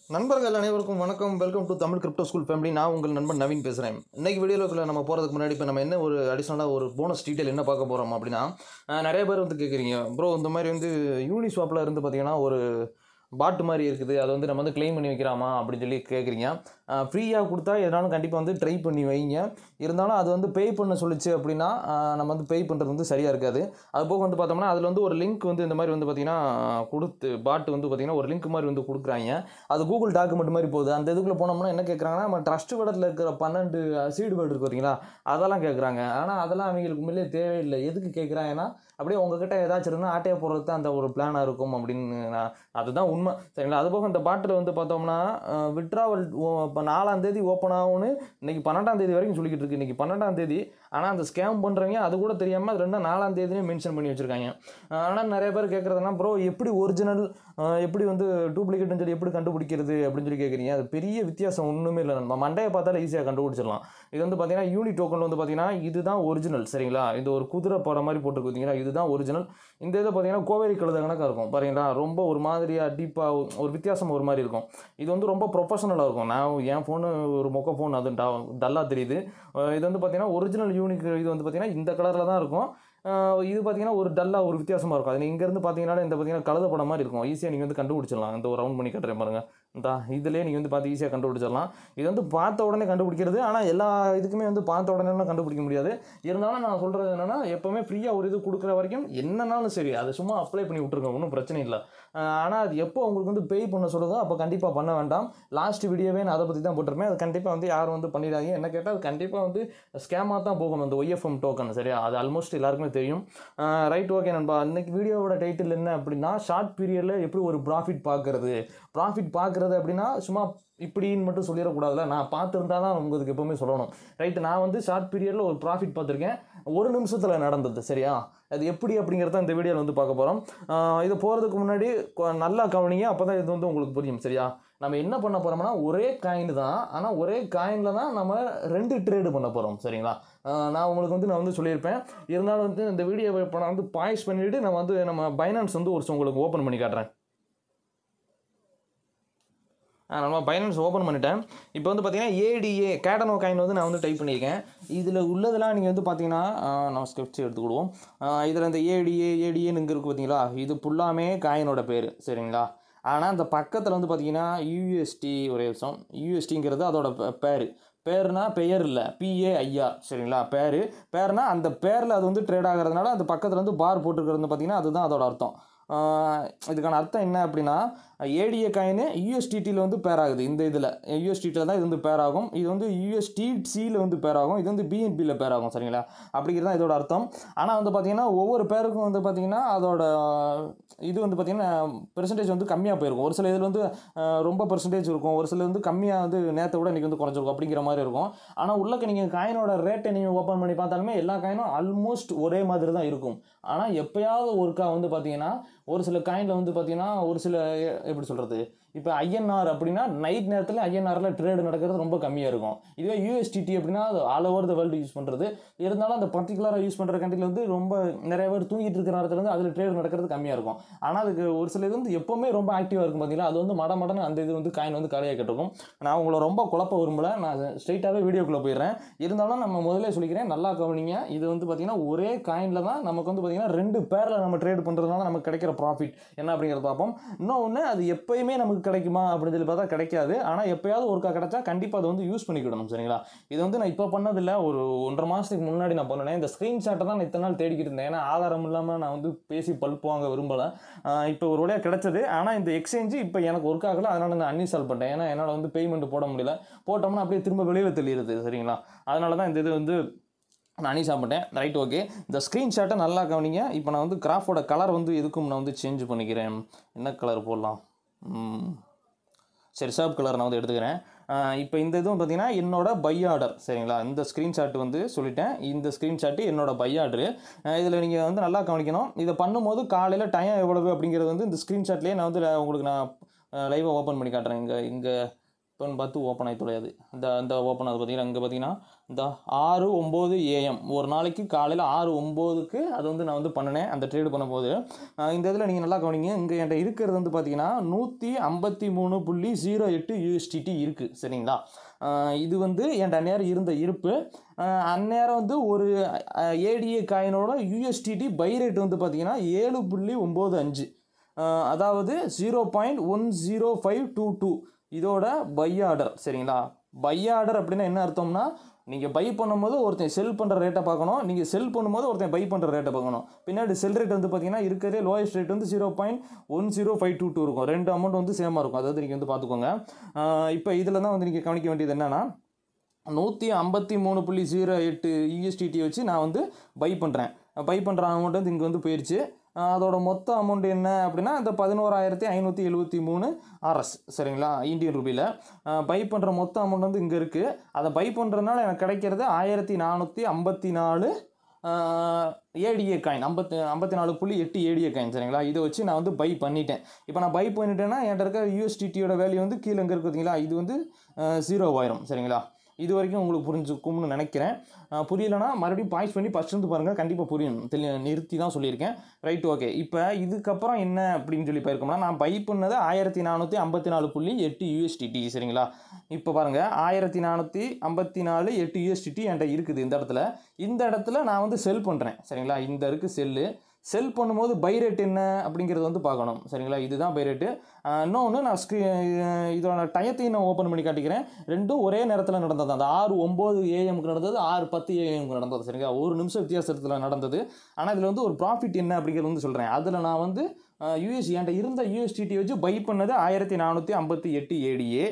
நண்பர்கள் அனைவருக்கும் வணக்கம் welcome to Tamil crypto school family நான் உங்கள் நண்பன் நவீன் பேசுகிறேன் இன்னைக்கு வீடியோக்குள்ள நம்ம போகிறதுக்கு முன்னாடி இப்போ நம்ம என்ன ஒரு அடிஷ்னலாக ஒரு போனஸ் டீட்டெயில் என்ன பார்க்க போகிறோம் அப்படின்னா அஹ், நிறைய பேர் வந்து கேட்குறீங்க ப்ரோ இந்த மாதிரி வந்து யூனிஸ்வாப்பில் இருந்து பார்த்தீங்கன்னா ஒரு பாட்டு மாதிரி இருக்குது அதை வந்து நம்ம வந்து க்ளைம் பண்ணி வைக்கலாமா அப்படின்னு சொல்லி கேட்குறீங்க ஃப்ரீயாக கொடுத்தா எதனாலும் கண்டிப்பாக வந்து ட்ரை பண்ணி வைங்க இருந்தாலும் அது வந்து பே பண்ண சொல்லிச்சு அப்படின்னா அஹ், நம்ம வந்து பே பண்ணுறது வந்து சரியாக இருக்காது அது போக வந்து பார்த்தோம்னா அதில் வந்து ஒரு லிங்க் வந்து இந்த மாதிரி வந்து பார்த்திங்கன்னா கொடுத்து பாட்டு வந்து பார்த்திங்கன்னா ஒரு லிங்க் மாதிரி வந்து கொடுக்குறாங்க அது கூகுள் டாக்குமெண்ட் மாதிரி போகுது அந்த இதுக்குள்ளே போனோம்னா என்ன கேட்குறாங்கன்னா நம்ம ட்ரஸ்ட் வேர்டில் இருக்கிற பன்னெண்டு சீடு வேர்டு இருக்கு பார்த்தீங்களா அதெல்லாம் கேட்குறாங்க ஆனால் அதெல்லாம் அவங்களுக்கு உண்மையிலே தேவையில்லை எதுக்கு கேட்குறாங்கன்னா அப்படியே உங்ககிட்ட ஏதாச்சும் இருந்தால் ஆட்டையை போடுறது தான் அந்த ஒரு பிளானாக இருக்கும் அப்படின்னு நான் அதுதான் உண்மை சரிங்களா அதுபோக இந்த பாட்டில் வந்து பார்த்தோம்னா விட்ராவல் இப்போ நாலாம் தேதி ஓப்பன் ஆகும்னு இன்னைக்கு பன்னெண்டாம் தேதி வரைக்கும் சொல்லிக்கிட்டு இருக்கு இன்னைக்கு பன்னெண்டாம் தேதி ஆனால் அந்த ஸ்கேம் பண்ணுறவங்க அது கூட தெரியாமல் அது ரெண்டும் நாலாம் தேதினே மென்ஷன் பண்ணி வச்சுருக்காங்க ஆனால் நிறைய பேர் கேட்குறதுனா ப்ரோ எப்படி ஒரிஜினல் எப்படி வந்து டூப்ளிகேட்னு சொல்லி எப்படி கண்டுபிடிக்கிறது அப்படின்னு சொல்லி கேட்குறீங்க அது பெரிய வித்தியாசம் ஒன்றுமே இல்லை நம்ம மண்டையை பார்த்தாலே ஈஸியாக கண்டுபிடிச்சிடலாம் இது வந்து பார்த்தீங்கன்னா யூனி டோக்கன் வந்து பார்த்தீங்கன்னா இதுதான் ஒரிஜினல் சரிங்களா இது ஒரு குதிரை படம் மாதிரி போட்டு பார்த்தீங்களா இதுதான் ஒரிஜினல் இந்த இதை பார்த்தீங்கன்னா கோவேரி கழுத கணக்காக இருக்கும் பாருங்களா ரொம்ப ஒரு மாதிரியாக டீப்பாக ஒரு வித்தியாசம் ஒரு மாதிரி இருக்கும் இது வந்து ரொம்ப ப்ரொஃபஷனலாக இருக்கும் நான் என் ஃபோனு ஒரு மொக்க ஃபோன் அது டல்லாக தெரியுது அஹ் இது வந்து பார்த்தீங்கன்னா ஒரிஜினல் யூனிக் இது வந்து பார்த்தீங்கன்னா இந்த கலரில் தான் இருக்கும் அஹ் இது பார்த்தீங்கன்னா ஒரு டல்லாக ஒரு வித்தியாசமாக இருக்கும் அது இங்கேருந்து பார்த்தீங்கன்னா இந்த பார்த்தீங்கன்னா கழுத படம் மாதிரி இருக்கும் ஈஸியாக நீங்கள் வந்து கண்டுபிடிச்சிடலாம் இந்த ஒரு ரவுண்ட் பண்ணி கட்டுறேன் பாருங்கள் இந்த இதுலேயே நீங்கள் வந்து பார்த்து ஈஸியாக கண்டுபிடிச்சிடலாம் இது வந்து பார்த்த உடனே கண்டுபிடிக்கிறது ஆனால் எல்லா இதுக்குமே வந்து பார்த்த உடனேலாம் கண்டுபிடிக்க முடியாது இருந்தாலும் நான் சொல்கிறது என்னென்னா எப்போவுமே ஃப்ரீயாக ஒரு இது கொடுக்குற வரைக்கும் என்னன்னாலும் சரி அதை சும்மா அப்ளை பண்ணி விட்ருங்க ஒன்றும் பிரச்சனை இல்லை ஆனால் அது எப்போ உங்களுக்கு வந்து பே பண்ண சொல்லுதோ அப்போ கண்டிப்பாக பண்ண வேண்டாம் லாஸ்ட் வீடியோவே நான் அதை பற்றி தான் போட்டிருப்பேன் அது கண்டிப்பாக வந்து யாரும் வந்து பண்ணிடாதீங்க என்ன கேட்டால் அது கண்டிப்பாக வந்து ஸ்கேமாக தான் போகும் அந்த ஒய்எஃப்எம் டோக்கன் சரியா அது ஆல்மோஸ்ட் எல்லாருக்குமே தெரியும் ரைட் ஓகே நண்பா இன்னைக்கு வீடியோவோட டைட்டில் என்ன அப்படின்னா ஷார்ட் பீரியடில் எப்படி ஒரு ப்ராஃபிட் பார்க்குறது ப்ராஃபிட் பார்க்குறது அப்படின்னா சும்மா இப்படின்னு மட்டும் சொல்லிடக்கூடாதுல நான் பார்த்துருந்தா தான் உங்களுக்கு எப்போவுமே சொல்லணும் ரைட்டு நான் வந்து ஷார்ட் பீரியடில் ஒரு ப்ராஃபிட் பார்த்துருக்கேன் ஒரு நிமிஷத்தில் நடந்தது சரியா அது எப்படி அப்படிங்கிறத இந்த வீடியோவில் வந்து பார்க்க போகிறோம் இது போகிறதுக்கு முன்னாடி கொ- நல்லா கவனிங்க அப்போ தான் இது வந்து உங்களுக்கு புரியும் சரியா நம்ம என்ன பண்ண போகிறோம்னா ஒரே காயின் தான் ஆனால் ஒரே காயினில் தான் நம்ம ரெண்டு ட்ரேடு பண்ண போகிறோம் சரிங்களா ஆஹ் நான் உங்களுக்கு வந்து நான் வந்து சொல்லியிருப்பேன் இருந்தாலும் வந்து இந்த வீடியோவை இப்போ நான் வந்து பாய்ஸ் பண்ணிவிட்டு நான் வந்து நம்ம பைனான்ஸ் வந்து ஒரு உங்களுக்கு ஓப்பன் பண்ணி காட்டுறேன் ஆ, நம்ம பைனான்ஸ் ஓப்பன் பண்ணிட்டேன் இப்போ வந்து பார்த்தீங்கன்னா ஏடிஏ கேட்டனோ காயின் வந்து நான் வந்து டைப் பண்ணியிருக்கேன் இதில் உள்ளதெல்லாம் நீங்கள் வந்து பார்த்தீங்கன்னா ஆ, நம்ம ஸ்கெட்ச் எடுத்துக்கிடுவோம் இதில் இந்த ஏடிஏ ஏடிஏன்னு இங்கே இருக்குது பார்த்தீங்களா இது ஃபுல்லாமே காயினோட பேர் சரிங்களா ஆனால் இந்த பக்கத்தில் வந்து பார்த்தீங்கன்னா யூஎஸ்டி ஒரே நிமிஷம் யூஎஸ்டிங்கிறது அதோட பே- பேர் பேர்னா பெயர் இல்லை பிஏஐஆர் சரிங்களா பேர் பேர்னா அந்த பேரில் அது வந்து ட்ரேட் ஆகிறதுனால அந்த பக்கத்தில் வந்து பார் போட்டுருக்கிறது பார்த்தீங்கன்னா அதுதான் அதோட அர்த்தம் ஆஹ் இதுக்கான அர்த்தம் என்ன அப்படின்னா ஏடிஏ காயின் யூஎஸ்டிடியில் வந்து பேர் ஆகுது இந்த இதில் யூஎஸ்டிடியில் தான் இது வந்து பேர் ஆகும் இது வந்து யூஎஸ்டிசியில் வந்து பேர் ஆகும் இது வந்து பிஎன்பியில் பேர் ஆகும் சரிங்களா அப்படிங்கிறது தான் இதோட அர்த்தம் ஆனால் வந்து பார்த்தீங்கன்னா ஒவ்வொரு பேருக்கும் வந்து பார்த்தீங்கன்னா அதோட இது வந்து பார்த்தீங்கன்னா பெர்சன்டேஜ் வந்து கம்மியாக போயிருக்கும் ஒரு சில இதில் வந்து ஆஹ் ரொம்ப பெர்சன்டேஜ் இருக்கும் ஒரு சில வந்து கம்மியாக வந்து நேற்றை விட இன்றைக்கி வந்து குறைஞ்சிருக்கும் அப்படிங்கிற மாதிரி இருக்கும் ஆனால் உள்ளக்க நீங்கள் காயினோட ரேட்டை நீங்கள் ஓப்பன் பண்ணி பார்த்தாலுமே எல்லா காயினும் ஆல்மோஸ்ட் ஒரே மாதிரி தான் இருக்கும் ஆனால் எப்பயாவது ஒருக்கா வந்து பார்த்தீங்கன்னா ஒரு சில காயினில் வந்து பார்த்தீங்கன்னா ஒரு சில எ- எப்படி சொல்கிறது இப்போ ஐஎன்ஆர் அப்படின்னா நைட் நேரத்தில் ஐஎன்ஆரில் ட்ரேடு நடக்கிறது ரொம்ப கம்மியாக இருக்கும் இதுவே யூஎஸ்டிடி அப்படின்னா அது all over the world use பண்ணுறது இருந்தாலும் அந்த பர்டிகுலராக யூஸ் பண்ணுற கண்ட்ரியில் வந்து ரொம்ப நிறைய பேர் தூங்கிட்டு இருக்கிற நேரத்தில் வந்து அதில் ட்ரேடு நடக்கிறது கம்மியாக இருக்கும் ஆனால் அதுக்கு ஒரு சில இது வந்து எப்போவுமே ரொம்ப ஆக்டிவாக இருக்கும் பார்த்தீங்களா அது வந்து மட மடன்னு அந்த இது வந்து காயின் வந்து காலியாக இருக்கும் நான் உங்களை ரொம்ப குழப்ப விரும்பல நான் ஸ்ட்ரைட்டாகவே வீடியோக்குள்ளே போயிடுறேன் இருந்தாலும் நம்ம முதல்ல சொல்லிக்கிறேன் நல்லா கவனிங்க இது வந்து பார்த்தீங்கன்னா ஒரே காயினில் தான் நமக்கு வந்து பார்த்தீங்கன்னா ரெண்டு பேரில் நம்ம ட்ரேட் பண்ணுறதுனால நமக்கு கிடைக்கிற ப்ராஃபிட் என்ன அப்படிங்கிறத பார்ப்போம் இன்னொன்று அது எப்பயுமே நமக்கு கிடைக்குமா அப்படின்னு சொல்லி பார்த்தா கிடைக்காது ஆனால் எப்பயாவது ஒருக்கா கிடைச்சா கண்டிப்பாக அதை வந்து யூஸ் பண்ணிக்கிடணும் சரிங்களா இது வந்து நான் இப்போ பண்ணதில்லை ஒரு ஒன்றரை மாதத்துக்கு முன்னாடி நான் பண்ணினேன் இந்த ஸ்க்ரீன்ஷாட்டை தான் நான் இத்தனை நாள் தேடிக்கிட்டு இருந்தேன் ஏன்னா ஆதாரம் இல்லாமல் நான் வந்து பேசி பல்ப் வாங்க விரும்பலை இப்போ ஒரு வழியாக கிடைச்சது ஆனால் இந்த எக்ஸ்சேஞ்சு இப்போ எனக்கு ஒர்க் ஆகலை அதனால் நான் அன்இன்ஸ்டால் பண்ணிட்டேன் ஏன்னா என்னால் வந்து பேமெண்ட் போட முடியல போட்டோம்னா அப்படியே திரும்ப வெளியில் தெளியுது சரிங்களா அதனால தான் இந்த இது வந்து நான் அனி சாப்பிட்டேன் ரைட் ஓகே இந்த ஸ்க்ரீன்ஷாட்டை நல்லா கவனிங்க இப்போ நான் வந்து கிராஃபோட கலர் வந்து எதுக்கும் நான் வந்து சேஞ்ச் பண்ணிக்கிறேன் என்ன கலர் போடலாம் ம். சரி சர்ப் கலர் நான் வந்து எடுத்துக்கிறேன் இப்போ இந்த இதுவும் பார்த்தீங்கன்னா என்னோட பை ஆர்டர் சரிங்களா இந்த ஸ்க்ரீன்ஷாட் வந்து சொல்லிட்டேன் இந்த ஸ்க்ரீன்ஷாட்டு என்னோட பை ஆர்டரு இதில் நீங்கள் வந்து நல்லா கவனிக்கணும் இதை பண்ணும்போது காலையில் டைம் எவ்வளவு அப்படிங்கிறது வந்து இந்த ஸ்க்ரீன்ஷாட்லேயே நான் வந்து உங்களுக்கு நான் லைவாக ஓப்பன் பண்ணி காட்டுறேன் இங்கே இங்கே இப்போ பார்த்து ஓப்பன் ஆகி தொலையாது இந்த இந்த ஓப்பன் ஆகுது பார்த்தீங்கன்னா இங்கே பார்த்தீங்கன்னா இந்த ஆறு ஒம்பது ஏஎம் ஒரு நாளைக்கு காலையில் ஆறு ஒம்போதுக்கு அது வந்து நான் வந்து பண்ணினேன் அந்த ட்ரேடு பண்ணும்போது ஆஹ் இந்த இதில் நீங்கள் நல்லா கவனிங்க இங்கே என்கிட்ட இருக்கிறது வந்து பார்த்தீங்கன்னா நூற்றி ஐம்பத்தி மூணு புள்ளி ஜீரோ எட்டு யூஎஸ்டிடி இருக்குது சரிங்களா ஆஹ் இது வந்து என்கிட்ட அந்நேரம் இருந்த இருப்பு ஆஹ் அந்நேரம் வந்து ஒரு ஏடிஏ காயினோட யூஎஸ்டிடி பை ரேட் வந்து பார்த்தீங்கன்னா ஏழு புள்ளி ஒம்பது அஞ்சு ஆஹ் அதாவது zero point one zero five two two இதோட பை ஆர்டர் சரிங்களா பை ஆர்டர் அப்படின்னா என்ன அர்த்தம்னா நீங்கள் பை பண்ணும்போது ஒருத்தன் செல் பண்ணுற ரேட்டை பார்க்கணும் நீங்கள் செல் பண்ணும்போது ஒருத்தன் பை பண்ணுற ரேட்டை பார்க்கணும் பின்னாடி செல் ரேட் வந்து பார்த்தீங்கன்னா இருக்கிறதே லோயஸ்ட் ரேட் வந்து zero point one zero five two two இருக்கும் ரெண்டு அமௌண்ட் வந்து சேமாக இருக்கும் அதாவது நீங்கள் வந்து பார்த்துக்கோங்க இப்போ இதில் தான் வந்து நீங்கள் கவனிக்க வேண்டியது என்னென்னா நூற்றி ஐம்பத்தி மூணு புள்ளி ஜீரோ எட்டு யூஎஸ்டிடி வச்சு நான் வந்து பை பண்ணுறேன் பை பண்ணுற அமௌண்ட் வந்து இங்கே வந்து போயிடுச்சு அஹ் அதோட மொத்த அமௌண்ட் என்ன அப்படின்னா இந்த பதினோராயிரத்தி ஐநூற்றி எழுபத்தி மூணு ஆர்எஸ் சரிங்களா இந்தியன் ரூபியில் பை பண்ணுற மொத்த அமௌண்ட் வந்து இங்கே இருக்குது அதை பை பண்ணுறதுனால எனக்கு கிடைக்கிறது ஆயிரத்தி நானூற்றி ஐம்பத்தி நாலு ஏடிஏ காயின் ஐம்பத்தி ஐம்பத்தி நாலு புள்ளி எட்டு ஏடிஏ காயின் சரிங்களா இதை வச்சு நான் வந்து பை பண்ணிட்டேன் இப்போ நான் பை பண்ணிட்டேன்னா என்கிட்ட இருக்க யூஎஸ்டிடியோட வேல்யூ வந்து கீழே எங்கே இருக்கு பார்த்தீங்களா இது வந்து ஜீரோ ஆயிரும் சரிங்களா இது வரைக்கும் உங்களுக்கு புரிஞ்சுக்கும்னு நினைக்கிறேன் அஹ் புரியலைன்னா மறுபடியும் பாய்ஸ் பண்ணி ஃபஸ்ட் இருந்து பாருங்கள் கண்டிப்பாக புரியும் தெளி நிறுத்தி தான் சொல்லியிருக்கேன் ரைட் ஓகே இப்போ இதுக்கப்புறம் என்ன அப்படின்னு சொல்லி போயிருக்கோம்னா நான் பை பண்ணது ஆயிரத்தி நானூற்றி ஐம்பத்தி நாலு புள்ளி எட்டு யூஎஸ்டிடி சரிங்களா இப்போ பாருங்கள் ஆயிரத்தி நானூற்றி ஐம்பத்தி நாலு எட்டு யூஎஸ்டிடி என்கிட்ட இருக்குது இந்த இடத்துல இந்த இடத்துல நான் வந்து செல் பண்ணுறேன் சரிங்களா இந்த இருக்குது செல்லு செல் பண்ணும்போது பை ரேட் என்ன அப்படிங்கிறது வந்து பார்க்கணும் சரிங்களா இதுதான் பை ரேட்டு இன்னொன்று நான் ஸ்க்ரீ இதோட டயத்தையும் நான் ஓப்பன் பண்ணி காட்டிக்கிறேன் ரெண்டும் ஒரே நேரத்தில் நடந்தது அந்த ஆறு ஒம்பது ஏஎம்க்கு நடந்தது ஆறு பத்து ஏஎம்க்கு நடந்தது சரிங்களா ஒரு நிமிஷம் வித்தியாசத்தில் நடந்தது ஆனால் இதில் வந்து ஒரு ப்ராஃபிட் என்ன அப்படிங்கிறது வந்து சொல்கிறேன் அதில் நான் வந்து யூஎஸ் என்கிட்ட இருந்த யூஎஸ்டிடி வச்சு பை பண்ணது ஆயிரத்தி நானூற்றி ஐம்பத்தி எட்டு ஏடிஏ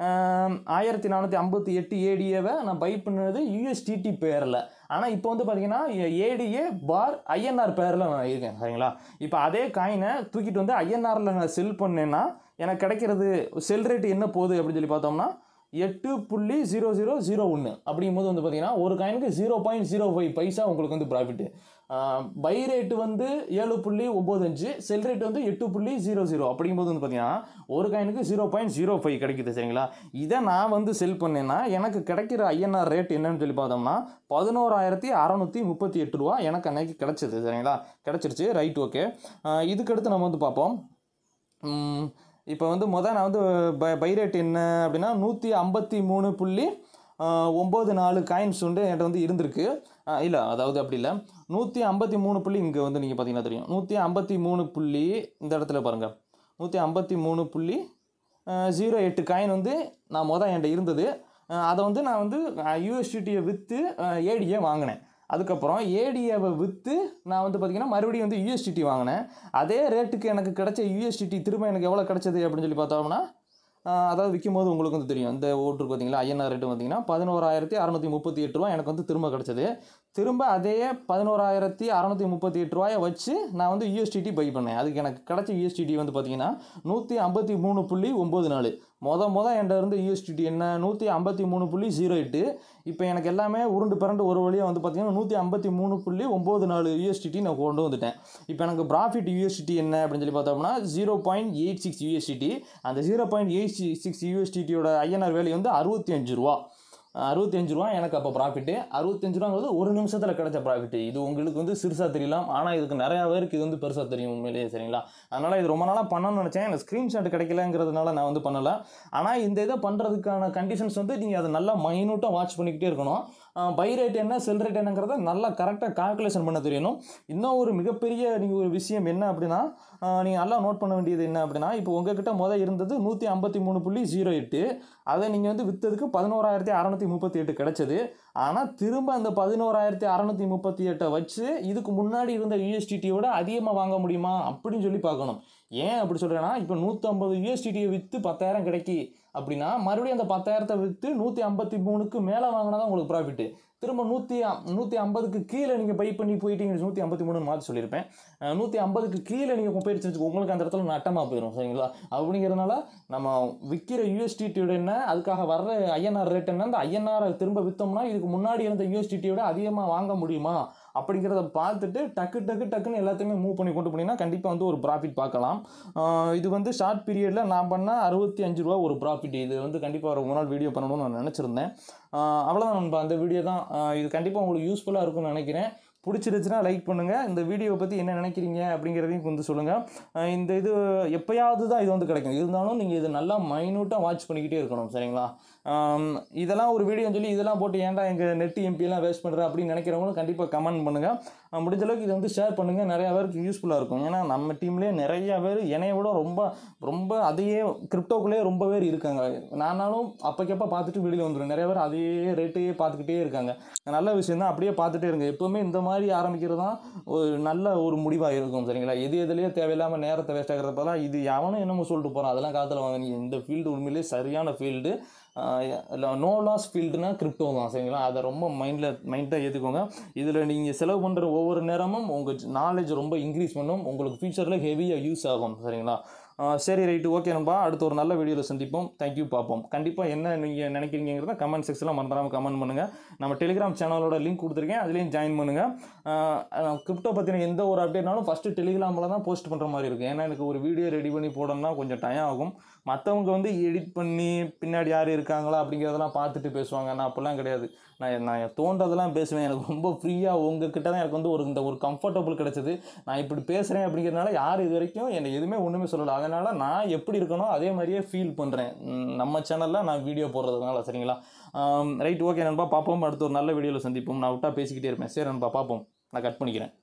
ஆயிரத்தி நானூற்றி ஐம்பத்தி எட்டு ஏடிஏவை நான் பை பண்ணது யூஎஸ்டிடி பேரில் ஆனால் இப்போ வந்து பார்த்தீங்கன்னா ஏடிஏ பார் ஐஎன்ஆர் பேரில் நான் இருக்கேன் சரிங்களா இப்போ அதே காயினை தூக்கிட்டு வந்து ஐஎன்ஆரில் நான் செல் பண்ணேன்னா எனக்கு கிடைக்கிறது செல் ரேட் என்ன போகுது அப்படின்னு சொல்லி பார்த்தோம்னா எட்டு புள்ளி ஜீரோ ஜீரோ ஜீரோ ஒன்று அப்படிங்கும்போது வந்து பார்த்தீங்கன்னா ஒரு காயினுக்கு zero point zero five paisa உங்களுக்கு வந்து ப்ராஃபிட்டு பை ரேட்டு வந்து ஏழு புள்ளி ஒம்பது அஞ்சு செல் ரேட் வந்து எட்டு புள்ளி ஜீரோ ஜீரோ அப்படிங்கும்போது வந்து பார்த்தீங்கன்னா ஒரு காயினுக்கு ஜீரோ பாயிண்ட் ஜீரோ ஃபைவ் கிடைக்குது சரிங்களா இதை நான் வந்து செல் பண்ணேன்னா எனக்கு கிடைக்கிற ஐஎன்ஆர் ரேட் என்னன்னு சொல்லி பார்த்தோம்னா பதினோராயிரத்தி அறநூற்றி முப்பத்தி எட்டு ரூபா எனக்கு அன்னைக்கு கிடச்சிது சரிங்களா கிடச்சிருச்சு ரைட் ஓகே இதுக்கடுத்து நம்ம வந்து பார்ப்போம் உம், இப்போ வந்து முதல் நான் வந்து பை பை ரேட் என்ன அப்படின்னா நூற்றி ஐம்பத்தி மூணு புள்ளி ஆஹ், ஒம்பது நாலு காயின்ஸ் வந்து என்கிட்ட வந்து இருந்திருக்கு இல்லை அதாவது அப்படி இல்லை நூற்றி ஐம்பத்தி மூணு புள்ளி இங்கே வந்து நீங்கள் பார்த்தீங்கன்னா தெரியும் நூற்றி ஐம்பத்தி மூணு புள்ளி இந்த இடத்துல பாருங்கள் நூற்றி ஐம்பத்தி மூணு புள்ளி ஜீரோ எட்டு காயின் வந்து நான் மொதல் என்கிட்ட இருந்தது ஆஹ், அதை வந்து நான் வந்து யூஎஸ்டிடியை விற்று ஏடியை வாங்கினேன் அதுக்கப்புறம் ஏடிஏவை விற்று நான் வந்து பார்த்திங்கன்னா மறுபடியும் வந்து யூஎஸ்டிடி வாங்கினேன் அதே ரேட்டுக்கு எனக்கு கிடைச்ச யூஎஸ்டிடி திரும்ப எனக்கு எவ்வளோ கிடைச்சது அப்படின்னு சொல்லி பார்த்தோம்னா ஆஹ் அதாவது விற்கும் போது உங்களுக்கு வந்து தெரியும் இந்த ஓட்டு பார்த்தீங்களா ஐஎன்ஆர் ரேட்டு பார்த்தீங்கன்னா பதினோராயிரத்தி அறநூற்றி முப்பத்தி எட்டு ரூபா எனக்கு வந்து திரும்ப கிடச்சது திரும்ப அதே பதினோராயிரத்தி அறநூற்றி முப்பத்தி எட்டு ரூபாயை வச்சு நான் வந்து யூஎஸ்டிடி பை பண்ணேன் அதுக்கு எனக்கு கிடைச்ச யூஎஸ்டிடி வந்து பார்த்தீங்கன்னா நூற்றி ஐம்பத்தி மூணு புள்ளி ஒம்பது நாலு மொத மொத என்கிட்ட இருந்து யூஎஸ்டிடி என்ன நூற்றி ஐம்பத்தி மூணு புள்ளி ஜீரோ எட்டு இப்போ எனக்கு எல்லாமே உருண்டு பிறண்டு ஒரு வழியாக வந்து பார்த்தீங்கன்னா நூற்றி ஐம்பத்தி மூணு புள்ளி ஒம்பது நாலு யூஎஸ்டிடி நான் கொண்டு வந்துட்டேன் இப்போ எனக்கு ப்ராஃபிட் யூஎஸ்டிடி என்ன அப்படின்னு சொல்லி பார்த்தோம்னா zero point eight six USDT அந்த ஜீரோ பாயிண்ட் எயிட் சிக்ஸ் யூஎஸ்டிடியோட ஐஎன்ஆர் வேல்யூ வந்து அறுபத்தி அஞ்சு ரூபா அறுபத்தஞ்சு ரூபா எனக்கு அப்போ ப்ராஃபிட்டு அறுபத்தஞ்சு ரூபாங்கிறது ஒரு நிமிஷத்தில் கிடைச்ச ப்ராஃபிட்டு இது உங்களுக்கு வந்து சிறுசாக தெரியலாம் ஆனால் இதுக்கு நிறையா பேருக்கு இது வந்து பெருசாக தெரியும் உண்மையிலேயே சரிங்களா அதனால் இது ரொம்ப நாளாக பண்ணணும்னு நினச்சேன் எனக்கு ஸ்க்ரீன்ஷாட் கிடைக்கலங்கிறதுனால நான் வந்து பண்ணலை ஆனால் இந்த இதை பண்ணுறதுக்கான கண்டிஷன்ஸ் வந்து நீங்கள் அதை நல்லா மைனூட்டாக வாட்ச் பண்ணிக்கிட்டே இருக்கணும் பை ரேட் என்ன செல் ரேட் என்னங்கிறத நல்லா கரெக்டாக கால்குலேஷன் பண்ண தெரியணும் இன்னும் ஒரு மிகப்பெரிய நீங்கள் ஒரு விஷயம் என்ன அப்படின்னா நீங்கள் நல்லா நோட் பண்ண வேண்டியது என்ன அப்படின்னா இப்போ உங்ககிட்ட முதல் இருந்தது நூற்றி ஐம்பத்தி மூணு புள்ளி ஜீரோ எட்டு அதை நீங்கள் வந்து விற்றதுக்கு பதினோராயிரத்தி அறநூற்றி முப்பத்தி எட்டு கிடச்சது ஆனால் திரும்ப அந்த பதினோராயிரத்தி அறநூற்றி முப்பத்தி எட்டை வச்சு இதுக்கு முன்னாடி இருந்த யூஎஸ்டிடியோட அதிகமாக வாங்க முடியுமா அப்படின்னு சொல்லி பார்க்கணும் ஏன் அப்படி சொல்கிறேன்னா இப்போ நூற்றம்பது யூஎஸ்டிடியை விற்று பத்தாயிரம் கிடைக்கி அப்படின்னா மறுபடியும் அந்த பத்தாயிரத்தை விற்று நூற்றி ஐம்பத்தி மூணுக்கு மேலே வாங்கினா தான் உங்களுக்கு ப்ராஃபிட்டு திரும்ப நூற்றி நூற்றி ஐம்பதுக்கு கீழே நீங்கள் பை பண்ணி போயிட்டீங்க நூற்றி ஐம்பத்தி மூணு மாற்றி சொல்லியிருப்பேன் அஹ் நூற்றி ஐம்பதுக்கு கீழே நீங்கள் போயிடுச்சு வச்சுக்கோ, உங்களுக்கு அந்த இடத்துல நட்டமாக போயிடும் சரிங்களா அப்படிங்கிறதுனால நம்ம விற்கிற யூஎஸ்டிடியோட என்ன அதுக்காக வர்ற ஐஎன்ஆர் ரேட் என்ன அந்த ஐஎன்ஆர் திரும்ப விற்றோம்னா இதுக்கு முன்னாடி இருந்த யூஎஸ்டிடியோட அதிகமாக வாங்க முடியுமா அப்படிங்கிறத பார்த்துட்டு டக்கு டக்கு டக்குன்னு எல்லாத்தையுமே மூவ் பண்ணி கொண்டு போனீங்கன்னா கண்டிப்பாக வந்து ஒரு ப்ராஃபிட் பார்க்கலாம் ஆஹ் இது வந்து ஷார்ட் பீரியடில் நான் பண்ணால் அறுபத்தி அஞ்சு ரூபா ஒரு ப்ராஃபிட் இது வந்து கண்டிப்பாக ஒரு நாள் வீடியோ பண்ணணும்னு நான் நினச்சிருந்தேன் அவ்வளோதான் நண்பா அந்த வீடியோ தான் ஆஹ் இது கண்டிப்பாக உங்களுக்கு யூஸ்ஃபுல்லாக இருக்கும்னு நினைக்கிறேன் பிடிச்சிருச்சுன்னா லைக் பண்ணுங்கள் இந்த வீடியோவை பற்றி என்ன நினைக்கிறீங்க அப்படிங்கிறதையும் கொஞ்சம் சொல்லுங்கள் ஆஹ் இந்த இது எப்பயாவது தான் இது வந்து கிடைக்கும் இருந்தாலும் நீங்கள் இது நல்லா மைனூட்டாக வாட்ச் பண்ணிக்கிட்டே இருக்கணும் சரிங்களா ஆம், இதெல்லாம் ஒரு வீடியோன்னு சொல்லி இதெல்லாம் போட்டு ஏன்டா எங்கள் நெட் எம்பியெல்லாம் வேஸ்ட் பண்ணுற அப்படின்னு நினைக்கிறவங்களும் கண்டிப்பாக கமெண்ட் பண்ணுங்கள் ஆஹ் முடிஞ்ச அளவுக்கு இதை வந்து ஷேர் பண்ணுங்கள் நிறையா பேருக்கு யூஸ்ஃபுல்லாக இருக்கும் ஏன்னா நம்ம டீம்லேயே நிறைய பேர் என்னைய விட ரொம்ப ரொம்ப அதையே கிரிப்டோக்குள்ளேயே ரொம்ப பேர் இருக்காங்க நானாலும் அப்போக்கப்போ பார்த்துட்டு வெளியில் வந்துடும் நிறைய பேர் அதே ரேட்டையே பார்த்துக்கிட்டே இருக்காங்க நல்ல விஷயம் தான் அப்படியே பார்த்துட்டே இருங்க எப்போவுமே இந்த மாதிரி ஆரம்பிக்கிறது தான் ஒரு நல்ல ஒரு முடிவாக இருக்கும் சரிங்களா எது எதுலேயே தேவையில்லாமல் நேரத்தை வேஸ்ட் ஆகிறப்பெல்லாம் இது எவனும் என்னமோ சொல்லிட்டு போகிறான் அதெல்லாம் காலத்தில் வாங்க நீ இந்த ஃபீல்டு உண்மையிலேயே சரியான ஃபீல்டு நோ லாஸ் ஃபீல்டுனா கிரிப்டோ தான் சரிங்களா அதை ரொம்ப மைண்டில் மைண்டாக ஏற்றுக்கோங்க இதில் நீங்கள் செலவு பண்ணுற ஒவ்வொரு நேரமும் உங்கள் நாலேஜ் ரொம்ப இன்க்ரீஸ் பண்ணும் உங்களுக்கு ஃபியூச்சரில் ஹெவியாக யூஸ் ஆகும் சரிங்களா ஆஹ் சரி ரைட்டு ஓகே நண்பா அடுத்து ஒரு நல்ல வீடியோவில் சந்திப்போம் தேங்க்யூ பார்ப்போம் கண்டிப்பாக என்ன நீங்கள் நினைக்கிறீங்கிறத கமெண்ட் செக்ஷனில் மறந்துடாமல் கமெண்ட் பண்ணுங்கள் நம்ம டெலிகிராம் சேனலோட லிங்க் கொடுத்துருக்கேன் அதுலேயும் ஜாயின் பண்ணுங்கள் கிரிப்டோ பற்றின எந்த ஒரு அப்டேட்னாலும் ஃபஸ்ட்டு டெலிகிராமில் தான் போஸ்ட் பண்ணுற மாதிரி இருக்கும் ஏன்னா எனக்கு ஒரு வீடியோ ரெடி பண்ணி போடணும்னா கொஞ்சம் டைம் ஆகும் மற்றவங்க வந்து எடிட் பண்ணி பின்னாடி யார் இருக்காங்களா அப்படிங்கிறதெல்லாம் பார்த்துட்டு பேசுவாங்க நான் அப்படிலாம் கிடையாது நான் நான் தோன்றதெல்லாம் பேசுவேன் எனக்கு ரொம்ப ஃப்ரீயாக உங்ககிட்ட தான் எனக்கு வந்து ஒரு இந்த ஒரு கம்ஃபர்டபுள் கிடைச்சது நான் இப்படி பேசுகிறேன் அப்படிங்கிறதுனால யார் இது வரைக்கும் என்னை எதுவுமே ஒன்றுமே சொல்லலை அதனால் நான் எப்படி இருக்கணும் அதே மாதிரியே ஃபீல் பண்ணுறேன் நம்ம சேனலில் நான் வீடியோ போடுறதுனால சரிங்களா ரைட் ஓகே நண்பா பார்ப்போம் அடுத்து ஒரு நல்ல வீடியோவில் சந்திப்போம் நான் விட்டா பேசிக்கிட்டே இருப்பேன் சரி நண்பா பார்ப்போம் நான் கட் பண்ணிக்கிறேன்